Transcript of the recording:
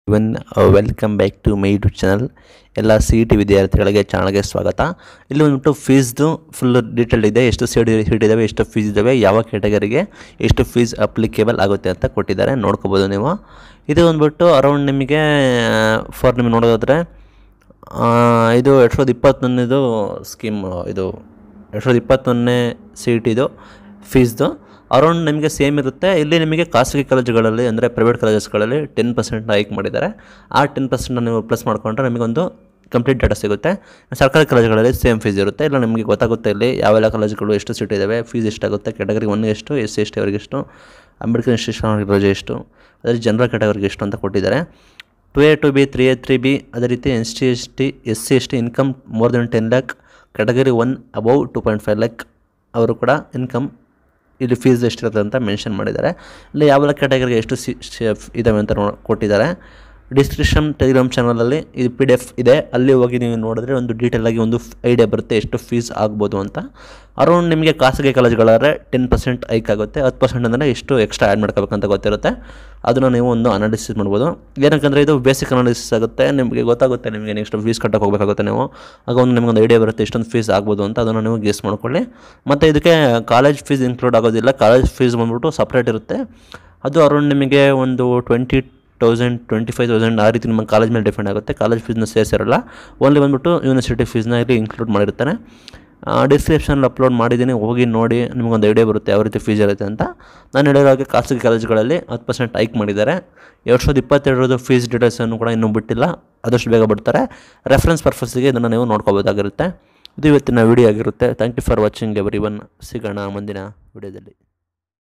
even welcome back to my YouTube channel ಎಲ್ಲ C E T ವಿದ್ಯಾರ್ಥಿಗಳಿಗೆ ಚಾನಲ್ಗೆ ಸ್ವಾಗತ ಇಲ್ಲಿ ಬಂದ್ಬಿಟ್ಟು ಫೀಸ್ದು ಫುಲ್ ಡೀಟೇಲ್ ಇದೆ ಎಷ್ಟು ಸೀಟ್ ಸೀಟ್ ಇದ್ದಾವೆ ಎಷ್ಟು ಫೀಸ್ ಇದ್ದಾವೆ ಯಾವ ಕ್ಯಾಟಗರಿಗೆ ಎಷ್ಟು ಫೀಸ್ ಅಪ್ಲಿಕೇಬಲ್ ಆಗುತ್ತೆ ಅಂತ ಕೊಟ್ಟಿದ್ದಾರೆ ನೋಡ್ಕೋಬೋದು ನೀವು ಇದು ಬಂದ್ಬಿಟ್ಟು ಅರೌಂಡ್ ನಿಮಗೆ ಫಾರ್ ನಿಮಗೆ ನೋಡೋದಾದರೆ ಆ, ಇದು ಎರಡು ಸಾವಿರದ ಇಪ್ಪತ್ತೊಂದನೇದು ಸ್ಕೀಮ್ ಇದು ಎರಡು ಸಾವಿರದ ಇಪ್ಪತ್ತೊಂದನೇ ಸಿ ಇ ಟಿದು ಫೀಸ್ದು ಅರೌಂಡ್ ನಿಮಗೆ ಸೇಮ್ ಇರುತ್ತೆ ಇಲ್ಲಿ ನಿಮಗೆ ಖಾಸಗಿ ಕಾಲೇಜುಗಳಲ್ಲಿ ಅಂದರೆ ಪ್ರೈವೇಟ್ ಕಾಲೇಜಸ್ಗಳಲ್ಲಿ ಟೆನ್ ಪರ್ಸೆಂಟ್ ಹೈಕ್ ಮಾಡಿದ್ದಾರೆ ಆ ಟೆನ್ ಪರ್ಸೆಂಟ್ ನೀವು ಪ್ಲಸ್ ಮಾಡಿಕೊಂಡ್ರೆ ನಿಮಗೊಂದು ಕಂಪ್ಲೀಟ್ ಡಾಟಾ ಸಿಗುತ್ತೆ ಸರ್ಕಾರಿ ಕಾಲೇಜುಗಳಲ್ಲಿ ಸೇಮ್ ಫೀಸ್ ಇರುತ್ತೆ ಇಲ್ಲ ನಿಮಗೆ ಗೊತ್ತಾಗುತ್ತೆ ಇಲ್ಲಿ ಯಾವೆಲ್ಲ ಕಾಲೇಜುಗಳು ಎಷ್ಟು ಸೀಟ್ ಇದ್ದಾವೆ ಫೀಸ್ ಎಷ್ಟಾಗುತ್ತೆ ಕ್ಯಾಟಗರಿ ಒನ್ ಎಷ್ಟು ಎಸ್ ಸಿ ಎಸ್ ಟಿ ಅವರಿಗೆ ಎಷ್ಟು ಅಂಬೇಡ್ಕರ್ ಇನ್ಸ್ಟಿಟ್ಯೂಷನ್ ಅವರಿಗೆ ರಜೆ ಎಷ್ಟು ಅದೇ ಜನರಲ್ ಕ್ಯಾಟಗರಿಗೆ ಎಷ್ಟು ಅಂತ ಕೊಟ್ಟಿದ್ದಾರೆ two A two B three A three B ಅದೇ ರೀತಿ S T S T S C S T income more than ten lakh category one above two point five lakh ಅವರು ಕೂಡ ಇನ್ಕಮ್ ಇಲ್ಲಿ ಫೀಸ್ ಎಷ್ಟಿರುತ್ತೆ ಅಂತ ಮೆನ್ಷನ್ ಮಾಡಿದ್ದಾರೆ ಇಲ್ಲಿ ಯಾವೆಲ್ಲ ಕ್ಯಾಟಗರಿಗೆ ಎಷ್ಟು ಸಿ ಸಿ- ಇದಾವೆ ಅಂತ ನೋ ಕೊಟ್ಟಿದ್ದಾರೆ ಡಿಸ್ಕ್ರಿಪ್ಷನ್ ಟೆಲಿಗ್ರಾಮ್ ಚಾನಲಲ್ಲಿ ಇದು ಪಿ ಡಿ ಎಫ್ ಇದೆ ಅಲ್ಲಿ ಹೋಗಿ ನೀವು ನೋಡಿದ್ರೆ ಒಂದು ಡೀಟೇಲಾಗಿ ಒಂದು ಐಡಿಯಾ ಬರುತ್ತೆ ಎಷ್ಟು ಫೀಸ್ ಆಗ್ಬೋದು ಅಂತ ಅರೌಂಡ್ ನಿಮಗೆ ಖಾಸಗಿ ಕಾಲೇಜುಗಳಾದ್ರೆ ಟೆನ್ ಪರ್ಸೆಂಟ್ ಹೈಕ್ ಆಗುತ್ತೆ ಹತ್ತು ಪರ್ಸೆಂಟ್ ಅಂದರೆ ಎಷ್ಟು ಎಕ್ಸ್ಟ್ರಾ ಆ್ಯಡ್ ಮಾಡ್ಕೋಬೇಕಂತ ಗೊತ್ತಿರುತ್ತೆ ಅದನ್ನು ನೀವು ಒಂದು ಅನಾಲಿಸಿಸ್ ಮಾಡ್ಬೋದು ಏನಕ್ಕಂದರೆ ಇದು ಬೇಸಿಕ್ ಅನಾಲಿಸಿಸ್ ಆಗುತ್ತೆ ನಿಮಗೆ ಗೊತ್ತಾಗುತ್ತೆ ನಿಮಗೆ ನೆಕ್ಸ್ಟ್ ಫೀಸ್ ಕಟ್ಟಕ್ಕೆ ಹೋಗಬೇಕಾಗುತ್ತೆ ನೀವು ಆಗ ಒಂದು ನಿಮಗೊಂದು ಐಡಿಯಾ ಬರುತ್ತೆ ಇಷ್ಟೊಂದು ಫೀಸ್ ಆಗ್ಬೋದು ಅಂತ ಅದನ್ನು ನೀವು ಗೆಸ್ ಮಾಡ್ಕೊಳ್ಳಿ ಮತ್ತು ಇದಕ್ಕೆ ಕಾಲೇಜ್ ಫೀಸ್ ಇನ್ಕ್ಲೂಡ್ ಆಗೋದಿಲ್ಲ ಕಾಲೇಜ್ ಫೀಸ್ ಬಂದ್ಬಿಟ್ಟು ಸಪ್ರೇಟ್ ಇರುತ್ತೆ ಅದು ಅರೌಂಡ್ ನಿಮಗೆ ಒಂದು twenty thousand twenty five thousand ಆ ರೀತಿ ನಿಮ್ಮ ಕಾಲೇಜ್ ಮೇಲೆ ಡಿಪೆಂಡ್ ಆಗುತ್ತೆ ಕಾಲೇಜ್ ಫೀಸ್ನ ಸೇರಿಸಿರಲ್ಲ ಓನ್ಲಿ ಬಂದ್ಬಿಟ್ಟು ಯೂನಿವರ್ಸಿಟಿ ಫೀಸ್ನ ಇಲ್ಲಿ ಇನ್ಕ್ಲೂಡ್ ಮಾಡಿರ್ತಾನೆ ಡಿಸ್ಕ್ರಿಪ್ಷನಲ್ಲಿ ಅಪ್ಲೋಡ್ ಮಾಡಿದ್ದೀನಿ ಹೋಗಿ ನೋಡಿ ನಿಮಗೊಂದು ಐಡಿಯಾ ಬರುತ್ತೆ ಯಾವ ರೀತಿ ಫೀಸ್ ಇರುತ್ತೆ ಅಂತ ನಾನು ಹೇಳಿರೋ ಹಾಗೆ ಖಾಸಗಿ ಕಾಲೇಜುಗಳಲ್ಲಿ ಹತ್ತು ಪರ್ಸೆಂಟ್ ಹೈಕ್ ಮಾಡಿದ್ದಾರೆ ಎರಡು ಸಾವಿರದ ಇಪ್ಪತ್ತೆರಡರದ್ದು ಫೀಸ್ ಡೀಟೇಲ್ಸನ್ನು ಕೂಡ ಇನ್ನೂ ಬಿಟ್ಟಿಲ್ಲ ಆದಷ್ಟು ಬೇಗ ಬಿಡ್ತಾರೆ ರೆಫರೆನ್ಸ್ ಪರ್ಪಸ್ಗೆ ಇದನ್ನು ನೀವು ನೋಡ್ಕೋಬೋದಾಗಿರುತ್ತೆ ಇದು ಇವತ್ತಿನ ವಿಡಿಯೋ ಆಗಿರುತ್ತೆ thank you for watching everyone ಸಿಗೋಣ ಮುಂದಿನ ವಿಡಿಯೋದಲ್ಲಿ